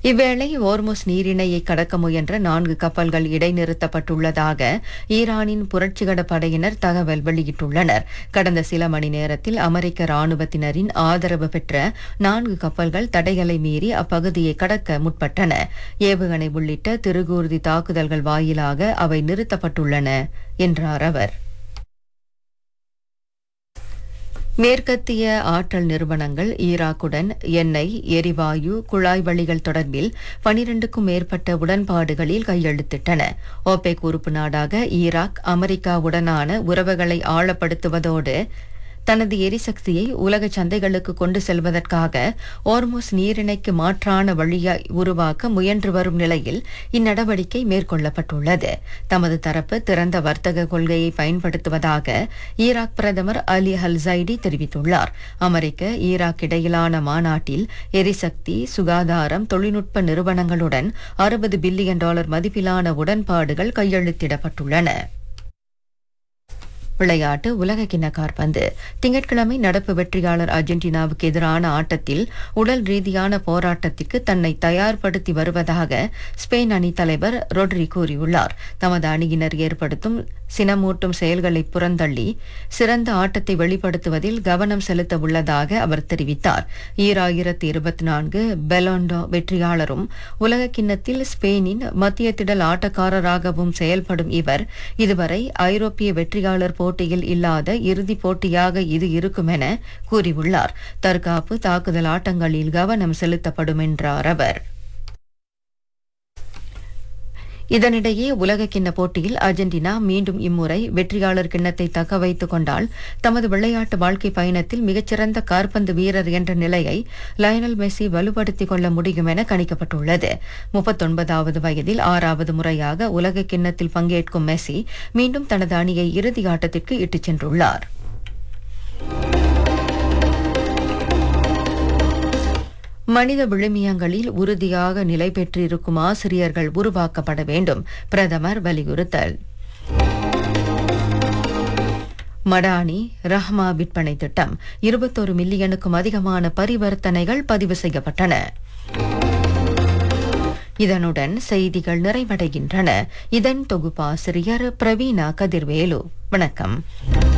இவ்வேளை ஓர்முஸ் நீரிணையை கடக்க முயன்ற நான்கு கப்பல்கள் இடைநிறுத்தப்பட்டுள்ளதாக ஈரானின் புரட்சிகர படையினர் தகவல் வெளியிட்டுள்ளனர் கடந்த சில மணி நேரத்தில் அமெரிக்க ராணுவத்தினரின் ஆதரவு பெற்ற நான்கு கப்பல்கள் தடைகளை மீறி அப்பகுதியை கடக்க முற்பட்டன ஏவுகணை உள்ளிட்ட திருகூர்தி தாக்குதல்கள் வாயிலாக அவை நிறுத்தப்பட்டுள்ளன என்றார் அவர் மேற்கத்திய ஆற்றல் நிறுவனங்கள் ஈராக்குடன் எண்ணெய் எரிவாயு குழாய் வழிகள் தொடர்பில் பனிரெண்டுக்கும் மேற்பட்ட உடன்பாடுகளில் கையெழுத்திட்டன ஓபெக் உறுப்பு நாடாக ஈராக் அமெரிக்காவுடனான உறவுகளை ஆழப்படுத்துவதோடு தனது எரிசக்தியை உலக சந்தைகளுக்கு கொண்டு செல்வதற்காக ஓர்மோஸ் நீரிணைக்கு மாற்றான வழியை உருவாக்க முயன்று வரும் நிலையில் இந்நடவடிக்கை மேற்கொள்ளப்பட்டுள்ளது தமது தரப்பு திறந்த வர்த்தக கொள்கையை பயன்படுத்துவதாக ஈராக் பிரதமர் அலி ஹல்சைடி தெரிவித்துள்ளார் அமெரிக்க ஈராக் இடையிலான மாநாட்டில் எரிசக்தி சுகாதாரம் தொழில்நுட்ப நிறுவனங்களுடன் அறுபது பில்லியன் டாலர் மதிப்பிலான உடன்பாடுகள் கையெழுத்திடப்பட்டுள்ளன விளையாட்டு உலக கிண்ண காற்பந்து திங்கட்கிழமை நடப்பு வெற்றியாளர் அர்ஜென்டினாவுக்கு எதிரான ஆட்டத்தில் உடல் ரீதியான போராட்டத்திற்கு தன்னை தயார்படுத்தி வருவதாக ஸ்பெயின் அணி தலைவர் ரொட்ரி கூறியுள்ளார் தமது அணியினர் ஏற்படுத்தும் சினமூட்டும் செயல்களை புறந்தள்ளி சிறந்த ஆட்டத்தை வெளிப்படுத்துவதில் கவனம் செலுத்த உள்ளதாக அவர் தெரிவித்தார் ஈராயிரத்தி இருபத்தி நான்கு பெலோண்டோ வெற்றியாளரும் உலக கிண்ணத்தில் ஸ்பெயினின் மத்திய திடல் ஆட்டக்காரராகவும் செயல்படும் இவர் இதுவரை ஐரோப்பிய வெற்றியாளர் போட்டியில் இல்லாத இறுதிப் போட்டியாக இது இருக்கும் என கூறியுள்ளார் தற்காப்பு தாக்குதல் ஆட்டங்களில் கவனம் செலுத்தப்படும் என்றார் அவர் இதனிடையே உலக கிண்ண போட்டியில் அர்ஜென்டினா மீண்டும் இம்முறை வெற்றியாளர் கிண்ணத்தை தக்க வைத்துக் கொண்டால் தமது விளையாட்டு வாழ்க்கை பயணத்தில் மிகச்சிறந்த காற்பந்து வீரர் என்ற நிலையை லயனல் மெஸ்ஸி வலுப்படுத்திக் கொள்ள முடியும் என கணிக்கப்பட்டுள்ளது முப்பத்தொன்பதாவது வயதில் ஆறாவது முறையாக உலக கிண்ணத்தில் பங்கேற்கும் மெஸ்ஸி மீண்டும் தனது அணியை இறுதி ஆட்டத்திற்கு இட்டுச் சென்றுள்ளார் மனித விழுமியங்களில் உறுதியாக நிலை பெற்றிருக்கும் ஆசிரியர்கள் உருவாக்கப்பட வேண்டும் பிரதமர் வலியுறுத்தல் மடானி ரஹ்மா விற்பனை திட்டம் இருபத்தொரு மில்லியனுக்கும் அதிகமான பரிவர்த்தனைகள் பதிவு செய்யப்பட்டன இதனுடன் செய்திகள் நிறைவடைகின்றன இதன் தொகுப்பாசிரியர் பிரவீனா கதிர்வேலு வணக்கம்